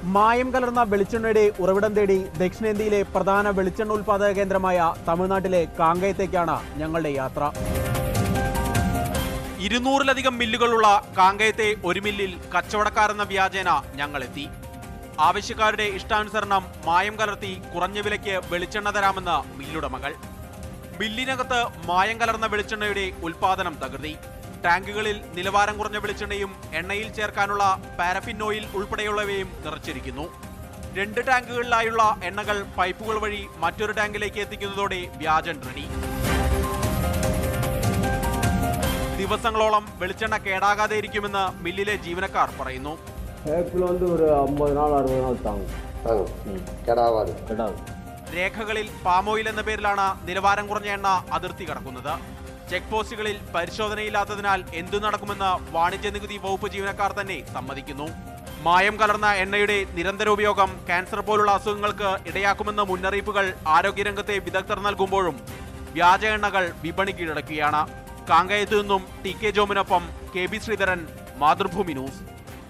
മായം കലർന്ന വെളിച്ചെണ്ണയുടെ ഉറവിടം തേടി ദക്ഷിണേന്ത്യയിലെ പ്രധാന വെളിച്ചെണ്ണ ഉൽപാദക കേന്ദ്രമായ തമിഴ്നാട്ടിലെ കാങ്കയത്തേക്കാണ് ഞങ്ങളുടെ യാത്ര ഇരുന്നൂറിലധികം മില്ലുകളുള്ള കാങ്കയത്തെ ഒരു മില്ലിൽ കച്ചവടക്കാരെന്ന വ്യാജേന ഞങ്ങളെത്തി ആവശ്യക്കാരുടെ ഇഷ്ടാനുസരണം മായം കലർത്തി കുറഞ്ഞ വിലയ്ക്ക് വെളിച്ചെണ്ണ തരാമെന്ന് മില്ലുടമകൾ മില്ലിനകത്ത് മായം കലർന്ന വെളിച്ചെണ്ണയുടെ ഉൽപാദനം തകൃതി ടാങ്കുകളിൽ നിലവാരം കുറഞ്ഞ വെളിച്ചെണ്ണയും എണ്ണയിൽ ചേർക്കാനുള്ള പാരഫിൻ ഓയിൽ ഉൾപ്പെടെയുള്ളവയും നിറച്ചിരിക്കുന്നു രണ്ട് ടാങ്കുകളിലായുള്ള എണ്ണകൾ പൈപ്പുകൾ വഴി മറ്റൊരു ടാങ്കിലേക്ക് എത്തിക്കുന്നതോടെ വ്യാജൻ റെഡി ദിവസങ്ങളോളം വെളിച്ചെണ്ണ കേടാകാതെ ഇരിക്കുമെന്ന് മില്ലിലെ ജീവനക്കാർ പറയുന്നു ஏப்பில் வந்து ஒரு ஐம்பது நாள் அறுபது நாள் தாங்கும் தாங்கும் கெடாவாது கெடாது രേഖകളിൽ പാമോയിൽ എന്ന പേരിലാണ് നിലവാരം കുറഞ്ഞ എണ്ണ അതിർത്തി കടക്കുന്നത് ചെക്ക് പോസ്റ്റുകളിൽ പരിശോധനയില്ലാത്തതിനാൽ എന്തു നടക്കുമെന്ന് വാണിജ്യ നികുതി വകുപ്പ് ജീവനക്കാർ തന്നെ സമ്മതിക്കുന്നു മായം കലർന്ന എണ്ണയുടെ നിരന്തര ഉപയോഗം ക്യാൻസർ പോലുള്ള അസുഖങ്ങൾക്ക് ഇടയാക്കുമെന്ന മുന്നറിയിപ്പുകൾ ആരോഗ്യരംഗത്തെ വിദഗ്ധർ നൽകുമ്പോഴും വ്യാജ എണ്ണകൾ വിപണി കീഴടക്കുകയാണ് കാങ്കയത്തു നിന്നും ടി കെ ജോമിനൊപ്പം K B Sreedharan Mathrubhumi news